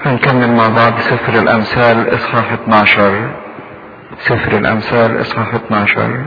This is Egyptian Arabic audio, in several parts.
هنكمل مع بعض سفر الأمثال إصحاح 12 سفر الأمثال إصحاح 12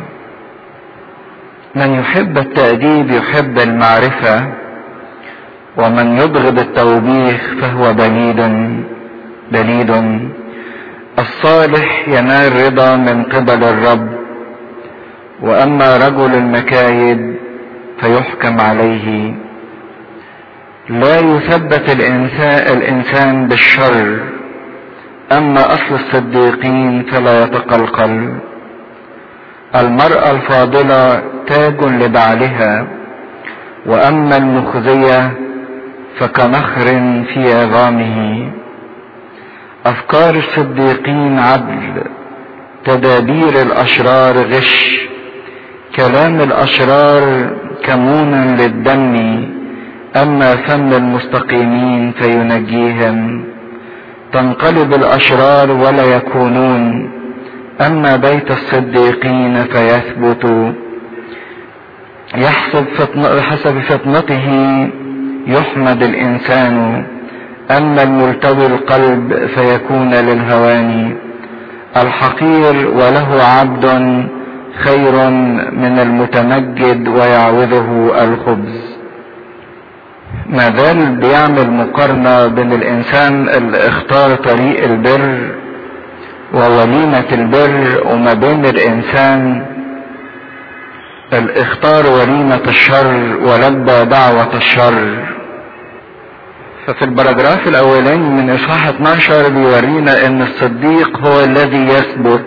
من يحب التأديب يحب المعرفة ومن يبغض التوبيخ فهو بليد بليد الصالح ينال رضا من قبل الرب واما رجل المكايد فيحكم عليه لا يثبت الانسان, الإنسان بالشر اما اصل الصديقين فلا يتقلقل المرأة الفاضلة تاج لبعلها واما المخزية فكنخر في عظامه افكار الصديقين عدل تدابير الاشرار غش كلام الاشرار كمون للدم اما فم المستقيمين فينجيهم تنقلب الاشرار ولا يكونون اما بيت الصديقين فيثبت يحسب فطن حسب فطنته يحمد الانسان اما الملتوي القلب فيكون للهوان الحقير وله عبد خير من المتمجد ويعوذه الخبز ما زال بيعمل مقارنة بين الإنسان اللي اختار طريق البر ووليمة البر وما بين الإنسان اللي اختار وليمة الشر ولبى دعوة الشر ففي البراجراف الأولاني من إصحاح 12 بيورينا إن الصديق هو الذي يثبت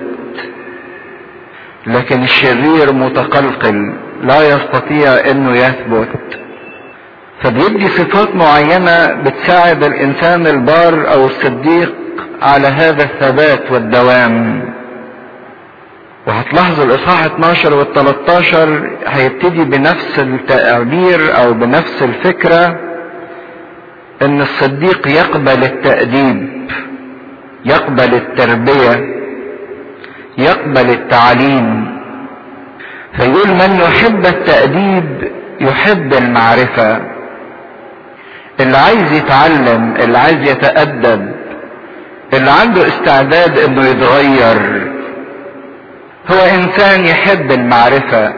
لكن الشرير متقلقل لا يستطيع انه يثبت فبيدي صفات معينة بتساعد الانسان البار او الصديق على هذا الثبات والدوام وهتلاحظوا الاصحاح 12 وال 13 هيبتدي بنفس التعبير او بنفس الفكرة ان الصديق يقبل التأديب يقبل التربيه يقبل التعليم فيقول من يحب التأديب يحب المعرفة اللي عايز يتعلم اللي عايز يتأدب اللي عنده استعداد انه يتغير هو انسان يحب المعرفة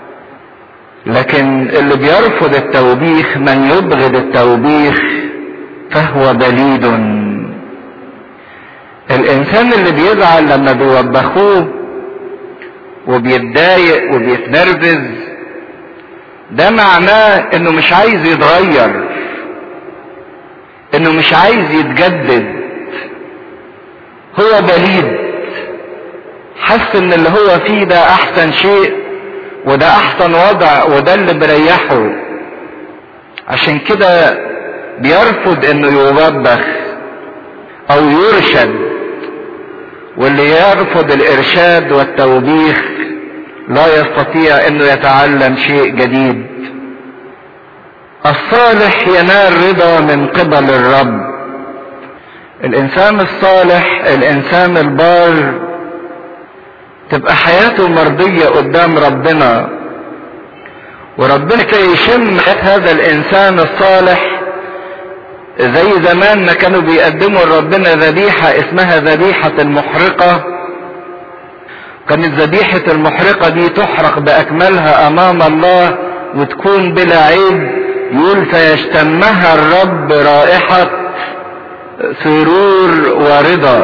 لكن اللي بيرفض التوبيخ من يبغض التوبيخ فهو بليد الانسان اللي بيزعل لما بيوبخوه وبيتضايق وبيتنرفز ده معناه انه مش عايز يتغير انه مش عايز يتجدد هو بليد حس ان اللي هو فيه ده احسن شيء وده احسن وضع وده اللي بريحه عشان كده بيرفض انه يوبخ او يرشد واللي يرفض الارشاد والتوبيخ لا يستطيع انه يتعلم شيء جديد الصالح ينال رضا من قبل الرب الانسان الصالح الانسان البار تبقى حياته مرضية قدام ربنا وربنا كي يشم هذا الانسان الصالح زي زمان ما كانوا بيقدموا لربنا ذبيحة اسمها ذبيحة المحرقة كانت ذبيحة المحرقة دي تحرق بأكملها أمام الله وتكون بلا عيب يقول فيشتمها الرب رائحة سرور ورضا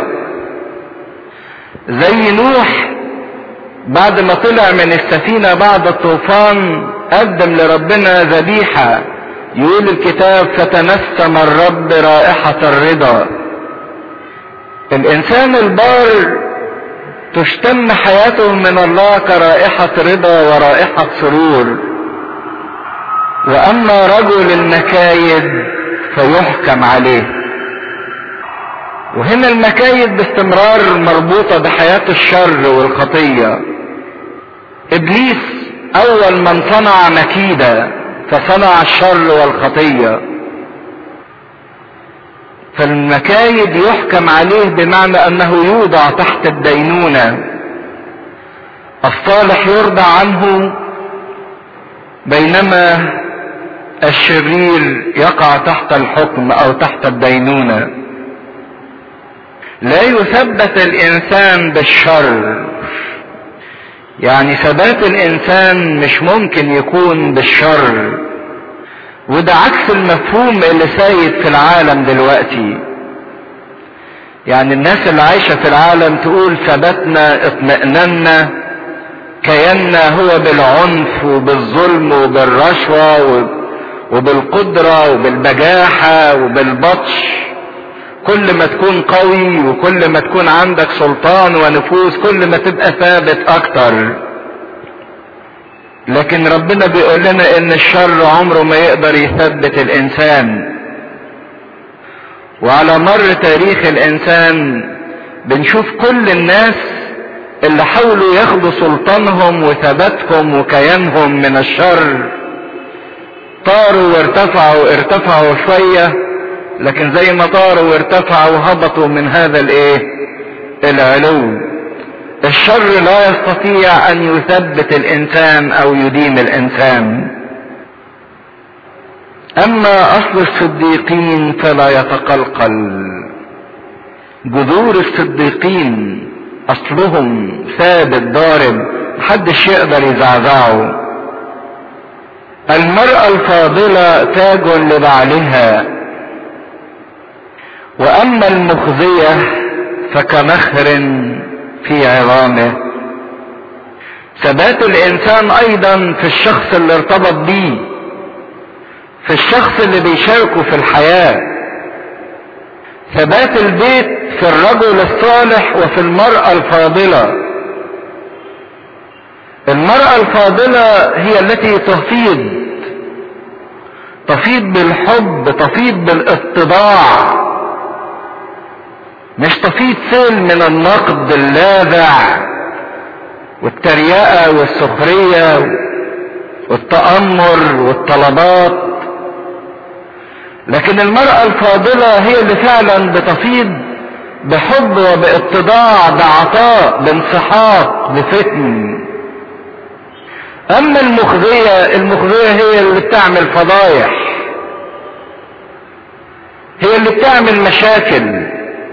زي نوح بعد ما طلع من السفينة بعد الطوفان قدم لربنا ذبيحة يقول الكتاب فتنسم الرب رائحة الرضا الانسان البار تشتم حياته من الله كرائحة رضا ورائحة سرور واما رجل المكايد فيحكم عليه وهنا المكايد باستمرار مربوطة بحياة الشر والخطية ابليس اول من صنع مكيده فصنع الشر والخطية فالمكايد يحكم عليه بمعنى انه يوضع تحت الدينونة الصالح يرضى عنه بينما الشرير يقع تحت الحكم او تحت الدينونة لا يثبت الانسان بالشر يعني ثبات الانسان مش ممكن يكون بالشر وده عكس المفهوم اللي سايد في العالم دلوقتي يعني الناس اللي عايشة في العالم تقول ثبتنا اطمئننا كياننا هو بالعنف وبالظلم وبالرشوة وبالقدرة وبالبجاحة وبالبطش كل ما تكون قوي وكل ما تكون عندك سلطان ونفوذ كل ما تبقى ثابت اكتر لكن ربنا بيقول لنا ان الشر عمره ما يقدر يثبت الانسان وعلى مر تاريخ الانسان بنشوف كل الناس اللي حاولوا ياخدوا سلطانهم وثباتهم وكيانهم من الشر طاروا وارتفعوا ارتفعوا شويه لكن زي ما طاروا وارتفعوا هبطوا من هذا الايه العلو الشر لا يستطيع ان يثبت الانسان او يدين الانسان اما اصل الصديقين فلا يتقلقل جذور الصديقين اصلهم ثابت ضارب محدش يقدر يزعزعه المرأة الفاضلة تاج لبعلها واما المخزية فكمخر في عظامه ثبات الانسان ايضا في الشخص اللي ارتبط بيه في الشخص اللي بيشاركه في الحياة ثبات البيت في الرجل الصالح وفي المرأة الفاضلة المرأة الفاضلة هي التي تفيض تفيض بالحب تفيض بالاتضاع مش تفيض سيل من النقد اللاذع والتريقة والسخرية والتأمر والطلبات لكن المرأة الفاضلة هي اللي فعلا بتفيض بحب وباتضاع بعطاء بانسحاق بفتن اما المخزية المخزية هي اللي بتعمل فضايح هي اللي بتعمل مشاكل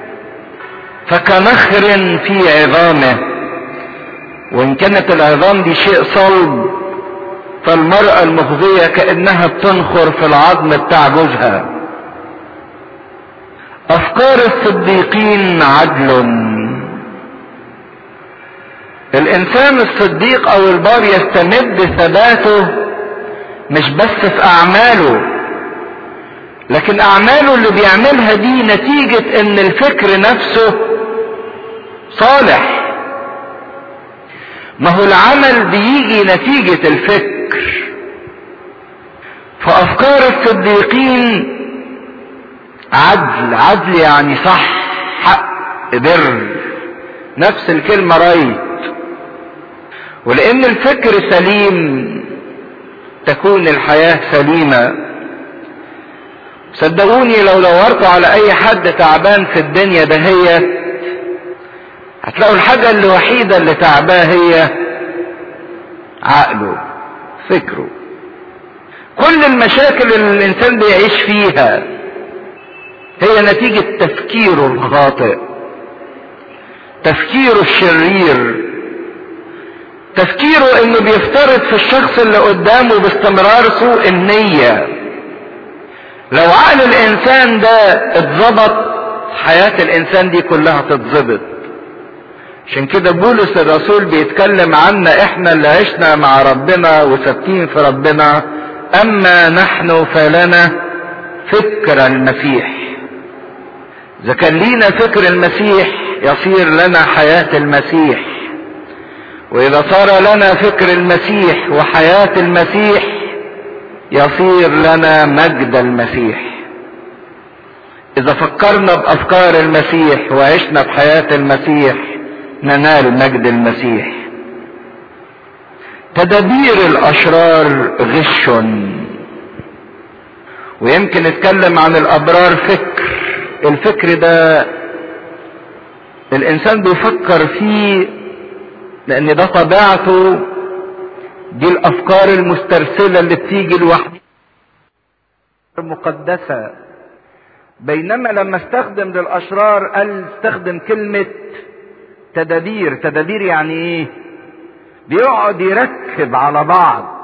فكنخر في عظامه وان كانت العظام دي شيء صلب فالمرأة المخزية كأنها بتنخر في العظم بتاع جوزها افكار الصديقين عدل الانسان الصديق او البار يستمد ثباته مش بس في اعماله لكن اعماله اللي بيعملها دي نتيجة ان الفكر نفسه صالح ما هو العمل بيجي نتيجة الفكر فافكار الصديقين عدل عدل يعني صح حق بر نفس الكلمة رايت ولان الفكر سليم تكون الحياة سليمة صدقوني لو دورتوا على اي حد تعبان في الدنيا دهيت هتلاقوا الحاجة الوحيدة اللي تعباه هي عقله فكره كل المشاكل اللي الانسان بيعيش فيها هي نتيجة تفكيره الخاطئ تفكيره الشرير تفكيره انه بيفترض في الشخص اللي قدامه باستمرار سوء النية لو عقل الانسان ده اتظبط حياة الانسان دي كلها تتظبط عشان كده بولس الرسول بيتكلم عنا احنا اللي عشنا مع ربنا وثابتين في ربنا اما نحن فلنا فكر المسيح اذا كان لينا فكر المسيح يصير لنا حياة المسيح واذا صار لنا فكر المسيح وحياة المسيح يصير لنا مجد المسيح اذا فكرنا بافكار المسيح وعشنا بحياة المسيح ننال مجد المسيح تدابير الاشرار غش ويمكن نتكلم عن الابرار فكر الفكر ده الانسان بيفكر فيه لان ده طبيعته دي الافكار المسترسله اللي بتيجي لوحدها مقدسه بينما لما استخدم للاشرار قال استخدم كلمة تدابير تدابير يعني ايه بيقعد يركب على بعض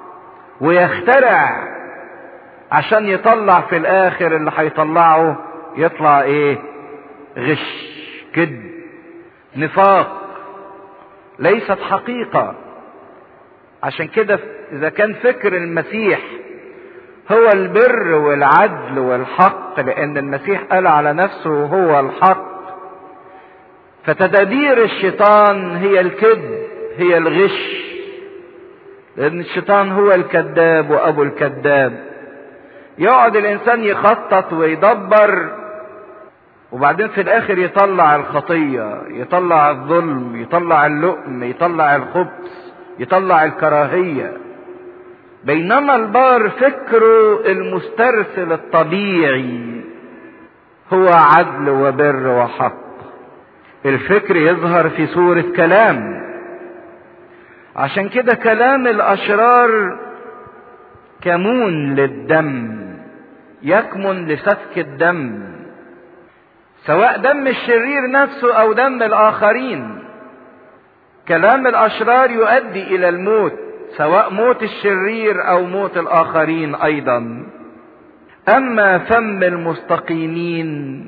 ويخترع عشان يطلع في الاخر اللي هيطلعه يطلع ايه غش كذب نفاق ليست حقيقة عشان كده اذا كان فكر المسيح هو البر والعدل والحق لان المسيح قال على نفسه هو الحق فتدابير الشيطان هي الكذب هي الغش لان الشيطان هو الكذاب وابو الكذاب يقعد الانسان يخطط ويدبر وبعدين في الاخر يطلع الخطيه يطلع الظلم يطلع اللؤم يطلع الخبث يطلع الكراهيه بينما البار فكره المسترسل الطبيعي هو عدل وبر وحق الفكر يظهر في صورة كلام عشان كده كلام الأشرار كمون للدم يكمن لسفك الدم سواء دم الشرير نفسه أو دم الآخرين كلام الأشرار يؤدي إلى الموت سواء موت الشرير او موت الاخرين ايضا اما فم المستقيمين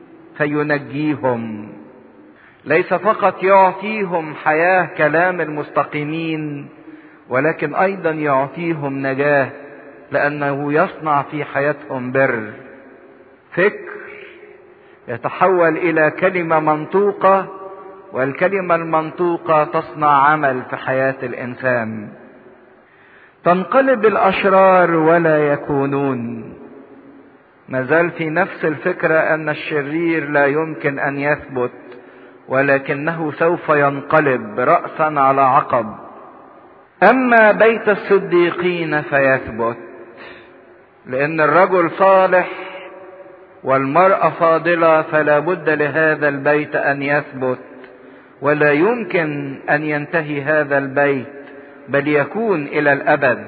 فينجيهم ليس فقط يعطيهم حياه كلام المستقيمين ولكن ايضا يعطيهم نجاه لانه يصنع في حياتهم بر فكر يتحول الى كلمه منطوقه والكلمه المنطوقه تصنع عمل في حياه الانسان تنقلب الاشرار ولا يكونون ما زال في نفس الفكره ان الشرير لا يمكن ان يثبت ولكنه سوف ينقلب راسا على عقب اما بيت الصديقين فيثبت لان الرجل صالح والمراه فاضله فلا بد لهذا البيت ان يثبت ولا يمكن ان ينتهي هذا البيت بل يكون الى الابد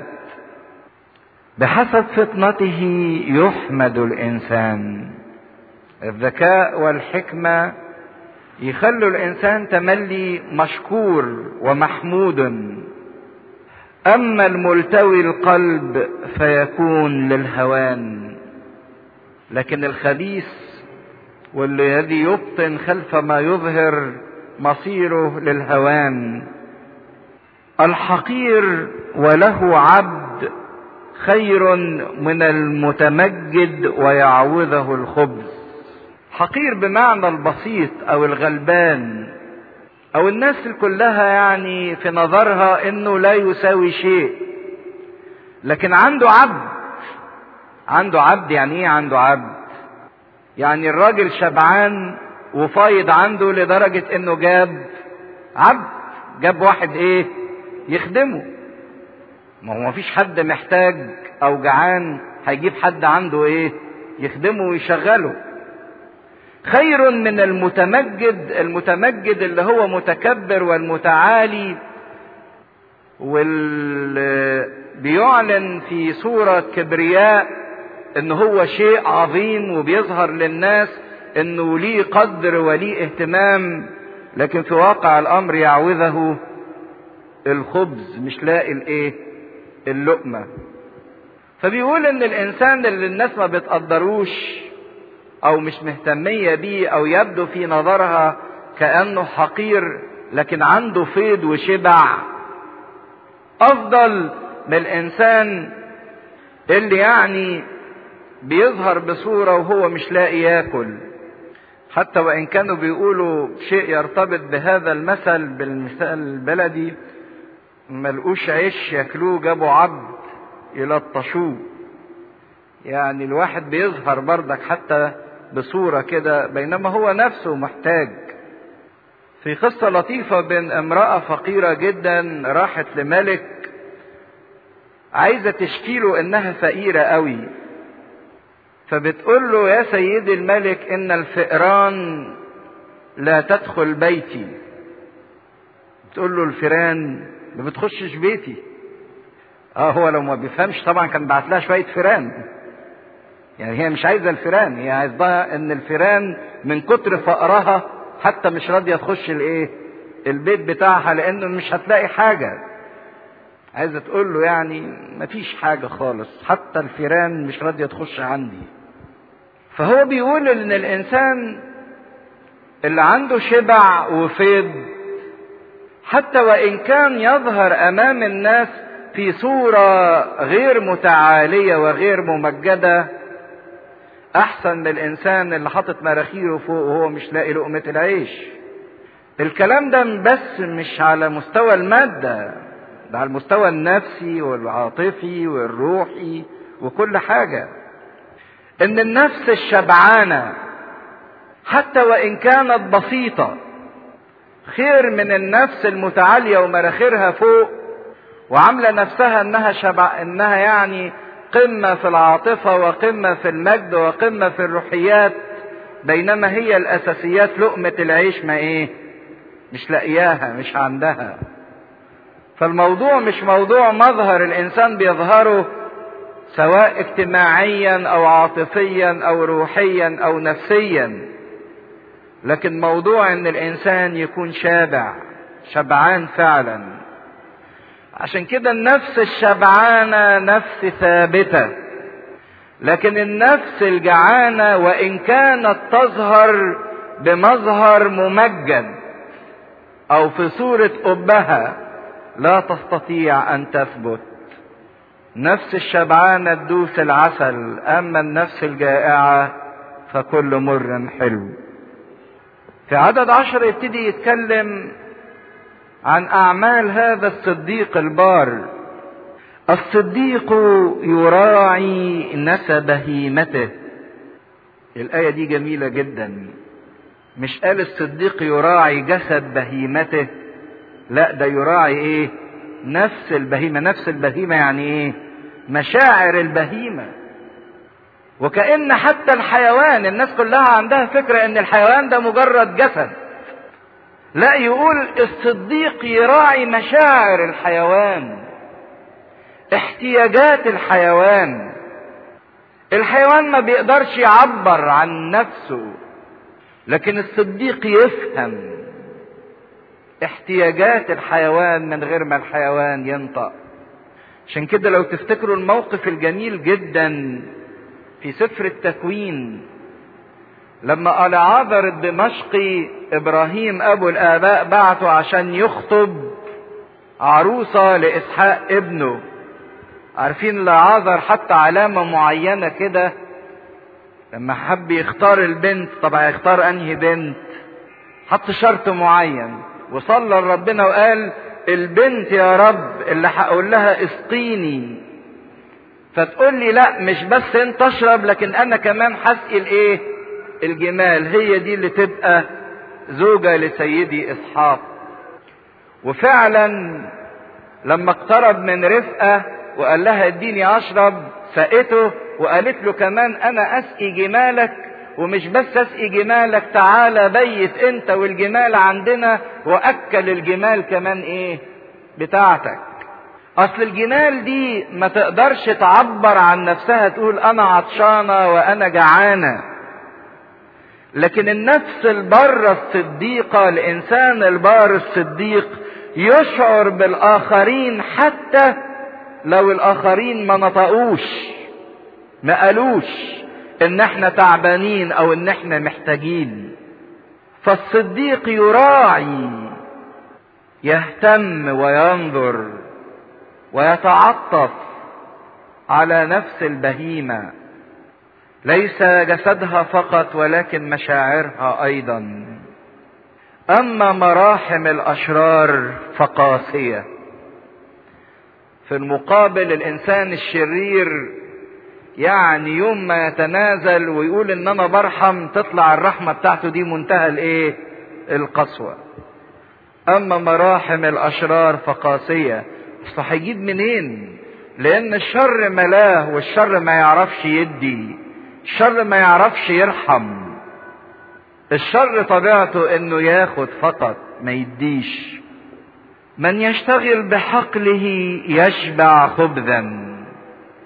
بحسب فطنته يحمد الانسان الذكاء والحكمه يخلوا الانسان تملي مشكور ومحمود اما الملتوي القلب فيكون للهوان لكن الخبيث والذي يبطن خلف ما يظهر مصيره للهوان الحقير وله عبد خير من المتمجد ويعوذه الخبز حقير بمعنى البسيط او الغلبان او الناس كلها يعني في نظرها انه لا يساوي شيء لكن عنده عبد عنده عبد يعني ايه عنده عبد يعني الراجل شبعان وفايض عنده لدرجة انه جاب عبد جاب واحد ايه يخدمه ما هو مفيش حد محتاج او جعان هيجيب حد عنده ايه يخدمه ويشغله خير من المتمجد المتمجد اللي هو متكبر والمتعالي واللي بيعلن في صورة كبرياء ان هو شيء عظيم وبيظهر للناس انه ليه قدر وليه اهتمام لكن في واقع الامر يعوذه الخبز مش لاقي الايه اللقمة فبيقول ان الانسان اللي الناس ما بتقدروش او مش مهتمية بيه او يبدو في نظرها كأنه حقير لكن عنده فيض وشبع افضل من الانسان اللي يعني بيظهر بصورة وهو مش لاقي ياكل حتى وان كانوا بيقولوا شيء يرتبط بهذا المثل بالمثال البلدي ملقوش عيش ياكلوه جابوا عبد يلطشوه يعني الواحد بيظهر بردك حتى بصورة كده بينما هو نفسه محتاج في قصة لطيفة بين امرأة فقيرة جدا راحت لملك عايزة تشكيله انها فقيرة قوي فبتقول له يا سيدي الملك ان الفئران لا تدخل بيتي بتقول له الفيران ما بتخشش بيتي اه هو لو ما بيفهمش طبعا كان بعت لها شويه فيران يعني هي مش عايزه الفيران هي عايزها ان الفيران من كتر فقرها حتى مش راضيه تخش الايه البيت بتاعها لانه مش هتلاقي حاجه عايزه تقول له يعني مفيش حاجه خالص حتى الفيران مش راضيه تخش عندي فهو بيقول ان الانسان اللي عنده شبع وفيض حتى وان كان يظهر امام الناس في صوره غير متعاليه وغير ممجده احسن من الانسان اللي حاطط مراخيره فوق وهو مش لاقي لقمه العيش الكلام ده بس مش على مستوى الماده ده على المستوى النفسي والعاطفي والروحي وكل حاجه ان النفس الشبعانه حتى وان كانت بسيطه خير من النفس المتعاليه ومراخيرها فوق وعامله نفسها انها شبع انها يعني قمه في العاطفه وقمه في المجد وقمه في الروحيات بينما هي الاساسيات لقمه العيش ما ايه مش لاقياها مش عندها فالموضوع مش موضوع مظهر الانسان بيظهره سواء اجتماعيا او عاطفيا او روحيا او نفسيا لكن موضوع ان الانسان يكون شابع شبعان فعلا عشان كده النفس الشبعانه نفس ثابته لكن النفس الجعانه وان كانت تظهر بمظهر ممجد او في صوره ابها لا تستطيع ان تثبت نفس الشبعانه تدوس العسل اما النفس الجائعه فكل مر حلو في عدد عشر يبتدي يتكلم عن اعمال هذا الصديق البار الصديق يراعي نسب بهيمته الايه دي جميله جدا مش قال الصديق يراعي جسد بهيمته لا ده يراعي ايه نفس البهيمه نفس البهيمه يعني ايه مشاعر البهيمه وكأن حتى الحيوان الناس كلها عندها فكرة ان الحيوان ده مجرد جسد لا يقول الصديق يراعي مشاعر الحيوان احتياجات الحيوان الحيوان ما بيقدرش يعبر عن نفسه لكن الصديق يفهم احتياجات الحيوان من غير ما الحيوان ينطق عشان كده لو تفتكروا الموقف الجميل جدا في سفر التكوين لما العاذر الدمشقي ابراهيم ابو الاباء بعته عشان يخطب عروسه لاسحاق ابنه عارفين العاذر حتى علامه معينه كده لما حب يختار البنت طب هيختار انهي بنت حط شرط معين وصلى لربنا وقال البنت يا رب اللي هقول لها اسقيني فتقول لي لا مش بس انت اشرب لكن انا كمان هسقي الايه الجمال هي دي اللي تبقى زوجة لسيدي اسحاق وفعلا لما اقترب من رفقة وقال لها اديني اشرب سقته وقالت له كمان انا اسقي جمالك ومش بس اسقي جمالك تعالى بيت انت والجمال عندنا واكل الجمال كمان ايه بتاعتك اصل الجمال دي ما تقدرش تعبر عن نفسها تقول انا عطشانة وانا جعانة لكن النفس البارة الصديقة الانسان البار الصديق يشعر بالاخرين حتى لو الاخرين ما نطقوش ما قالوش ان احنا تعبانين او ان احنا محتاجين فالصديق يراعي يهتم وينظر ويتعطف على نفس البهيمه ليس جسدها فقط ولكن مشاعرها ايضا اما مراحم الاشرار فقاسيه في المقابل الانسان الشرير يعني يوم ما يتنازل ويقول ان انا برحم تطلع الرحمه بتاعته دي منتهى الايه القسوه اما مراحم الاشرار فقاسيه اصل هيجيب منين لان الشر ملاه والشر ما يعرفش يدي الشر ما يعرفش يرحم الشر طبيعته انه ياخد فقط ما يديش من يشتغل بحقله يشبع خبزا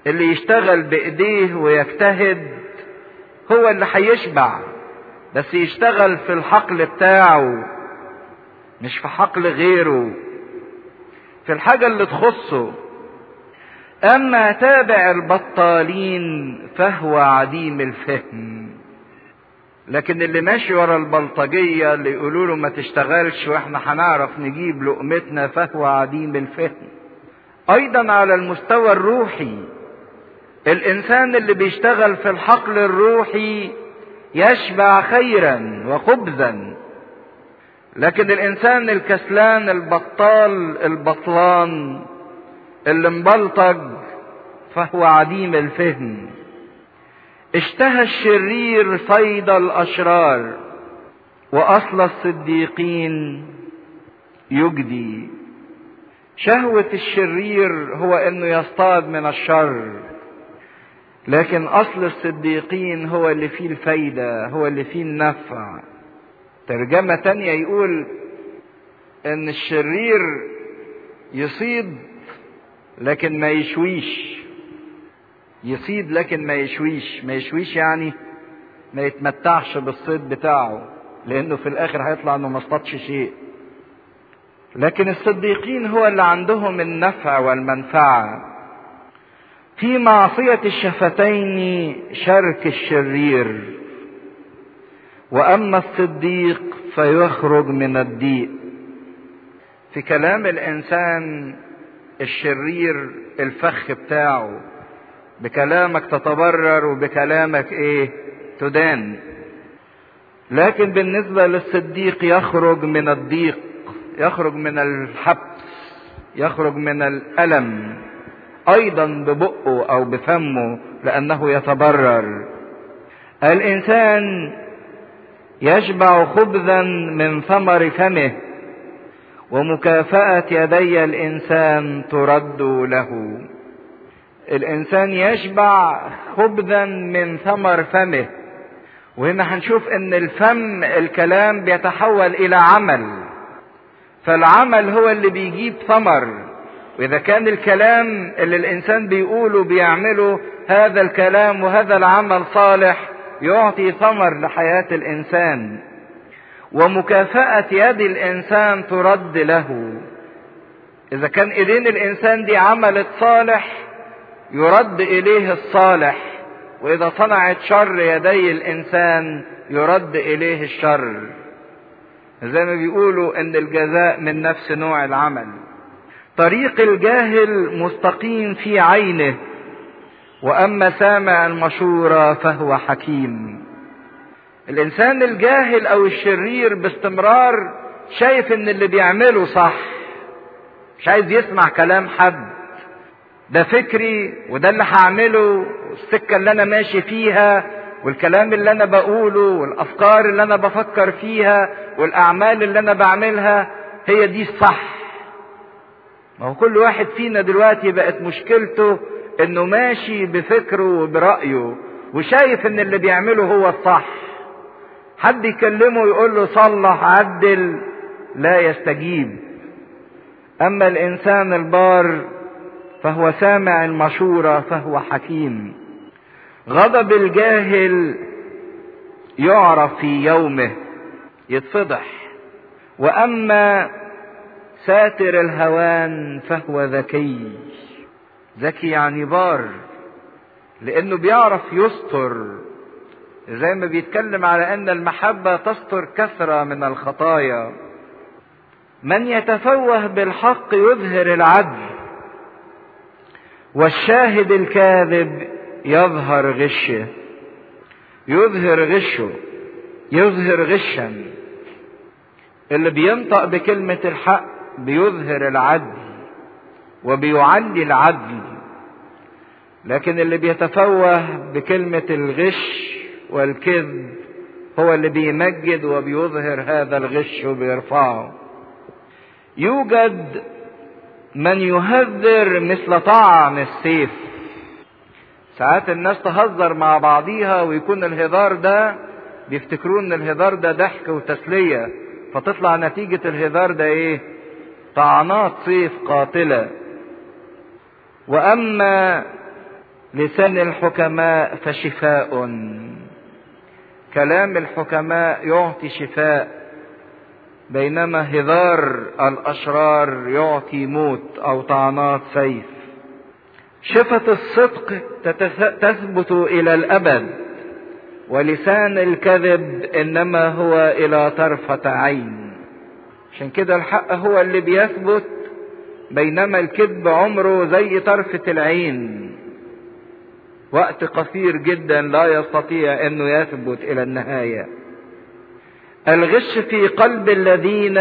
اللي يشتغل بايديه ويجتهد هو اللي هيشبع بس يشتغل في الحقل بتاعه مش في حقل غيره في الحاجة اللي تخصه أما تابع البطالين فهو عديم الفهم لكن اللي ماشي ورا البلطجية اللي يقولوا له ما تشتغلش واحنا هنعرف نجيب لقمتنا فهو عديم الفهم أيضا على المستوى الروحي الإنسان اللي بيشتغل في الحقل الروحي يشبع خيرا وخبزا لكن الإنسان الكسلان البطال البطلان اللي مبلطج فهو عديم الفهم اشتهى الشرير صيد الاشرار واصل الصديقين يجدي شهوة الشرير هو انه يصطاد من الشر لكن اصل الصديقين هو اللي فيه الفايدة هو اللي فيه النفع ترجمة تانية يقول ان الشرير يصيد لكن ما يشويش يصيد لكن ما يشويش ما يشويش يعني ما يتمتعش بالصيد بتاعه لانه في الاخر هيطلع انه ما اصطادش شيء لكن الصديقين هو اللي عندهم النفع والمنفعه في معصيه الشفتين شرك الشرير واما الصديق فيخرج من الضيق في كلام الانسان الشرير الفخ بتاعه بكلامك تتبرر وبكلامك ايه تدان لكن بالنسبة للصديق يخرج من الضيق يخرج من الحبس يخرج من الألم أيضا ببقه أو بفمه لأنه يتبرر الإنسان يشبع خبزا من ثمر فمه ومكافأة يدي الإنسان ترد له الإنسان يشبع خبزا من ثمر فمه وهنا هنشوف ان الفم الكلام بيتحول الى عمل فالعمل هو اللي بيجيب ثمر واذا كان الكلام اللي الانسان بيقوله بيعمله هذا الكلام وهذا العمل صالح يعطي ثمر لحياة الانسان ومكافأة يد الانسان ترد له اذا كان ايدين الانسان دي عملت صالح يرد اليه الصالح واذا صنعت شر يدي الانسان يرد اليه الشر زي ما بيقولوا ان الجزاء من نفس نوع العمل طريق الجاهل مستقيم في عينه واما سامع المشوره فهو حكيم الانسان الجاهل او الشرير باستمرار شايف ان اللي بيعمله صح مش عايز يسمع كلام حد ده فكري وده اللي هعمله والسكة اللي انا ماشي فيها والكلام اللي انا بقوله والافكار اللي انا بفكر فيها والاعمال اللي انا بعملها هي دي الصح ما هو كل واحد فينا دلوقتي بقت مشكلته انه ماشي بفكره وبرأيه وشايف ان اللي بيعمله هو الصح حد يكلمه يقول له صلح عدل لا يستجيب اما الانسان البار فهو سامع المشورة فهو حكيم غضب الجاهل يعرف في يومه يتفضح واما ساتر الهوان فهو ذكي ذكي يعني بار لانه بيعرف يستر زي ما بيتكلم على ان المحبة تستر كثرة من الخطايا من يتفوه بالحق يظهر العدل والشاهد الكاذب يظهر غشه يظهر غشه يظهر غشا اللي بينطق بكلمة الحق بيظهر العدل وبيعلي العدل لكن اللي بيتفوه بكلمة الغش والكذب هو اللي بيمجد وبيظهر هذا الغش وبيرفعه يوجد من يهذر مثل طعم السيف ساعات الناس تهزر مع بعضيها ويكون الهزار ده بيفتكروا ان الهزار ده ضحك وتسلية فتطلع نتيجة الهزار ده ايه طعنات سيف قاتلة واما لسان الحكماء فشفاء كلام الحكماء يعطي شفاء بينما هذار الاشرار يعطي موت او طعنات سيف شفة الصدق تثبت الى الابد ولسان الكذب انما هو الى طرفة عين عشان كده الحق هو اللي بيثبت بينما الكذب عمره زي طرفة العين وقت قصير جدا لا يستطيع انه يثبت الى النهايه الغش في قلب الذين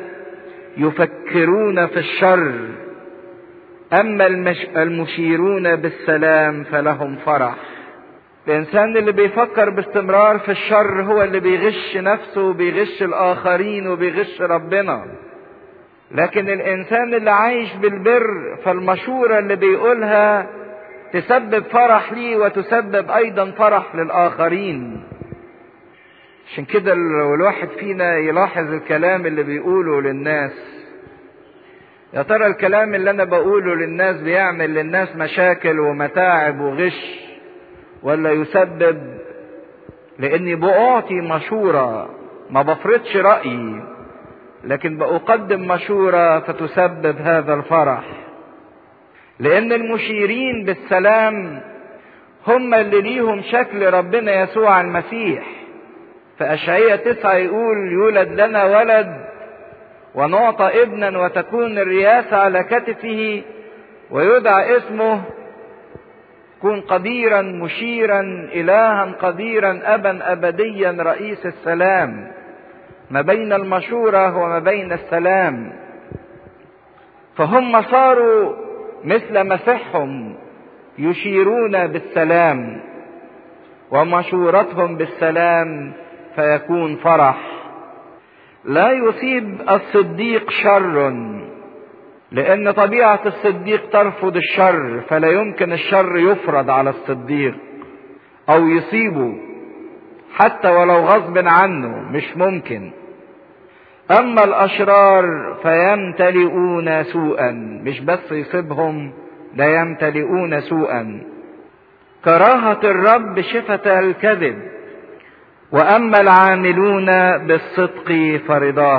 يفكرون في الشر اما المش... المشيرون بالسلام فلهم فرح الانسان اللي بيفكر باستمرار في الشر هو اللي بيغش نفسه وبيغش الاخرين وبيغش ربنا لكن الانسان اللي عايش بالبر فالمشورة اللي بيقولها تسبب فرح ليه وتسبب ايضا فرح للاخرين عشان كده لو الواحد فينا يلاحظ الكلام اللي بيقوله للناس يا ترى الكلام اللي انا بقوله للناس بيعمل للناس مشاكل ومتاعب وغش ولا يسبب لاني بعطي مشورة ما بفرضش رأيي لكن بقدم مشورة فتسبب هذا الفرح لان المشيرين بالسلام هم اللي ليهم شكل ربنا يسوع المسيح فأشعية تسعة يقول يولد لنا ولد ونعطى ابنا وتكون الرياسة على كتفه ويدعى اسمه كن قديرا مشيرا إلها قديرا أبا أبديا رئيس السلام ما بين المشورة وما بين السلام فهم صاروا مثل مسيحهم يشيرون بالسلام ومشورتهم بالسلام فيكون فرح لا يصيب الصديق شر لان طبيعه الصديق ترفض الشر فلا يمكن الشر يفرض على الصديق او يصيبه حتى ولو غصب عنه مش ممكن اما الاشرار فيمتلئون سوءا مش بس يصيبهم ده يمتلئون سوءا كراهه الرب شفه الكذب واما العاملون بالصدق فرضاه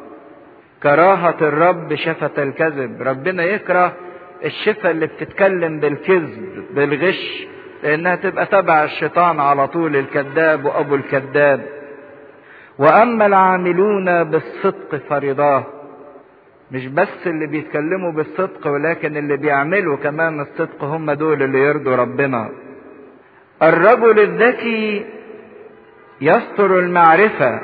كراهة الرب شفة الكذب ربنا يكره الشفة اللي بتتكلم بالكذب بالغش لانها تبقى تبع الشيطان على طول الكذاب وابو الكذاب واما العاملون بالصدق فرضاه مش بس اللي بيتكلموا بالصدق ولكن اللي بيعملوا كمان الصدق هم دول اللي يرضوا ربنا الرجل الذكي يستر المعرفة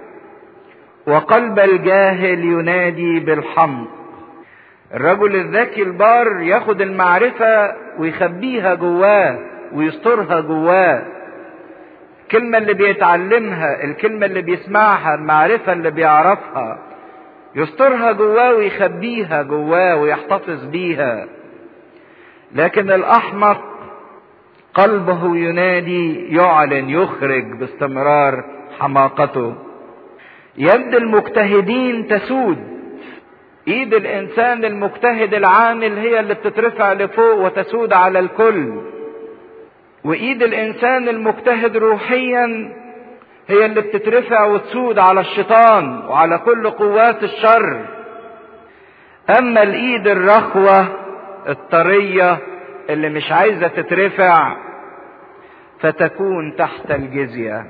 وقلب الجاهل ينادي بالحمق الرجل الذكي البار ياخد المعرفة ويخبيها جواه ويسترها جواه الكلمة اللي بيتعلمها الكلمة اللي بيسمعها المعرفة اللي بيعرفها يسترها جواه ويخبيها جواه ويحتفظ بيها لكن الأحمق قلبه ينادي يعلن يخرج باستمرار حماقته يد المجتهدين تسود ايد الانسان المجتهد العامل هي اللي بتترفع لفوق وتسود على الكل وايد الانسان المجتهد روحيا هي اللي بتترفع وتسود على الشيطان وعلى كل قوات الشر اما الايد الرخوه الطريه اللي مش عايزه تترفع فتكون تحت الجزيه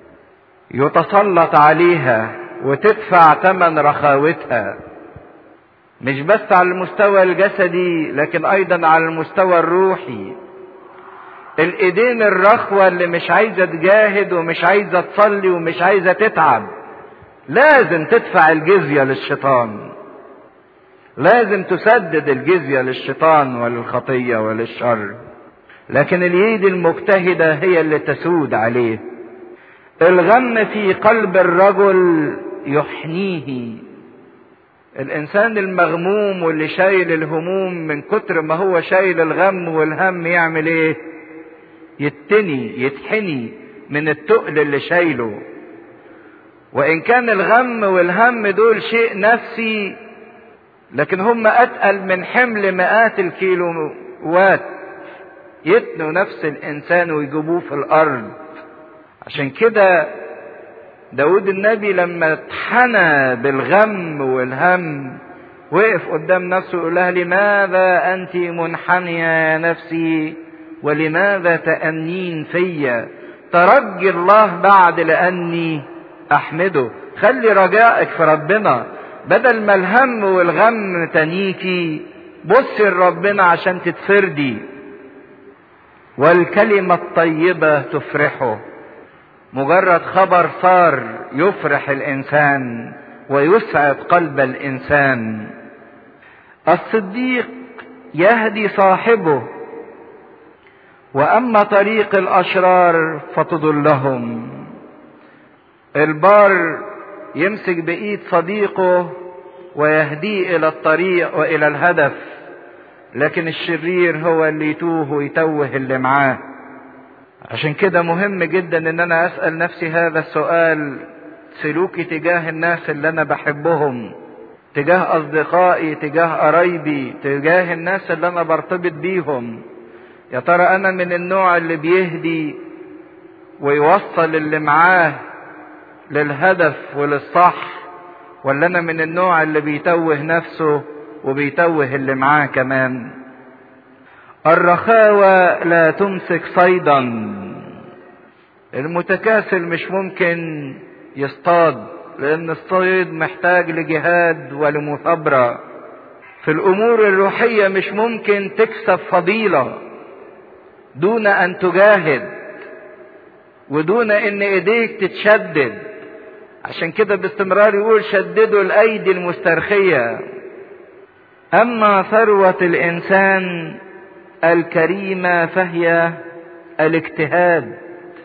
يتسلط عليها وتدفع ثمن رخاوتها مش بس على المستوى الجسدي لكن ايضا على المستوى الروحي الايدين الرخوة اللي مش عايزة تجاهد ومش عايزة تصلي ومش عايزة تتعب لازم تدفع الجزية للشيطان لازم تسدد الجزية للشيطان وللخطية وللشر لكن اليد المجتهدة هي اللي تسود عليه الغم في قلب الرجل يحنيه الانسان المغموم واللي شايل الهموم من كتر ما هو شايل الغم والهم يعمل ايه يتني يتحني من التقل اللي شايله وان كان الغم والهم دول شيء نفسي لكن هم اتقل من حمل مئات الكيلوات يتنوا نفس الانسان ويجيبوه في الارض عشان كده داود النبي لما اتحنى بالغم والهم وقف قدام نفسه يقول لها لماذا انت منحنية يا نفسي ولماذا تأنين فيا ترجي الله بعد لأني أحمده خلي رجائك في ربنا بدل ما الهم والغم تنيكي بصي لربنا عشان تتفردي والكلمة الطيبة تفرحه مجرد خبر صار يفرح الإنسان ويسعد قلب الإنسان الصديق يهدي صاحبه واما طريق الاشرار فتضلهم البار يمسك بايد صديقه ويهديه الى الطريق والى الهدف لكن الشرير هو اللي يتوه ويتوه اللي معاه عشان كده مهم جدا ان انا اسال نفسي هذا السؤال سلوكي تجاه الناس اللي انا بحبهم تجاه اصدقائي تجاه قرايبي تجاه الناس اللي انا برتبط بيهم يا ترى انا من النوع اللي بيهدي ويوصل اللي معاه للهدف وللصح ولا انا من النوع اللي بيتوه نفسه وبيتوه اللي معاه كمان الرخاوة لا تمسك صيدا المتكاسل مش ممكن يصطاد لان الصيد محتاج لجهاد ولمثابرة في الامور الروحية مش ممكن تكسب فضيلة دون ان تجاهد ودون ان ايديك تتشدد عشان كده باستمرار يقول شددوا الايدي المسترخية اما ثروة الانسان الكريمة فهي الاجتهاد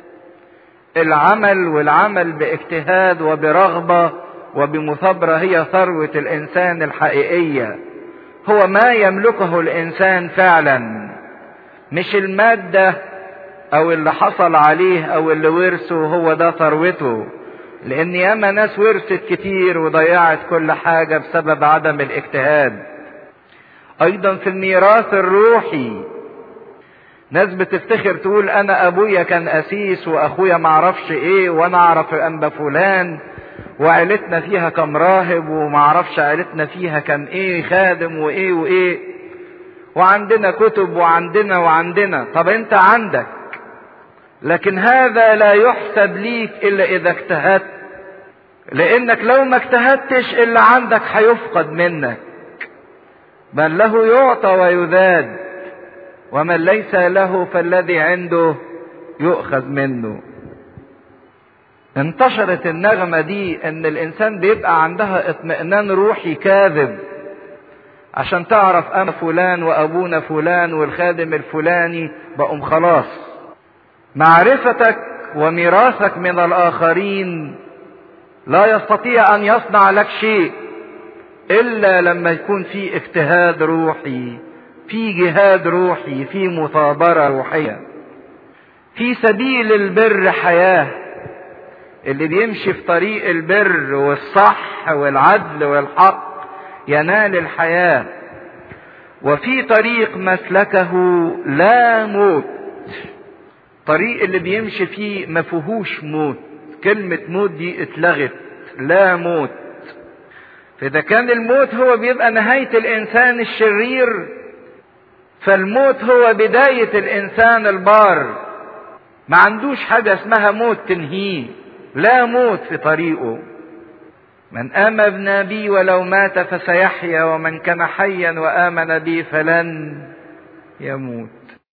العمل والعمل باجتهاد وبرغبة وبمثابرة هي ثروة الانسان الحقيقية هو ما يملكه الانسان فعلا مش المادة او اللي حصل عليه او اللي ورثه هو ده ثروته لان ياما ناس ورثت كتير وضيعت كل حاجة بسبب عدم الاجتهاد ايضا في الميراث الروحي ناس بتفتخر تقول انا ابويا كان اسيس واخويا معرفش ايه وانا اعرف انبا فلان وعيلتنا فيها كم راهب ومعرفش عيلتنا فيها كم ايه خادم وايه وايه وعندنا كتب وعندنا وعندنا طب انت عندك لكن هذا لا يحسب ليك الا اذا اجتهدت لانك لو ما اجتهدتش اللي عندك هيفقد منك بل له يعطى ويذاد ومن ليس له فالذي عنده يؤخذ منه انتشرت النغمة دي ان الانسان بيبقى عندها اطمئنان روحي كاذب عشان تعرف انا فلان وابونا فلان والخادم الفلاني بقوا خلاص معرفتك وميراثك من الاخرين لا يستطيع ان يصنع لك شيء الا لما يكون في اجتهاد روحي في جهاد روحي في مثابره روحيه في سبيل البر حياه اللي بيمشي في طريق البر والصح والعدل والحق ينال الحياه وفي طريق مسلكه لا موت طريق اللي بيمشي فيه ما فيهوش موت كلمة موت دي اتلغت لا موت فإذا كان الموت هو بيبقى نهاية الإنسان الشرير فالموت هو بداية الإنسان البار ما عندوش حاجة اسمها موت تنهيه لا موت في طريقه من آمن بي ولو مات فسيحيا ومن كان حيا وآمن بي فلن يموت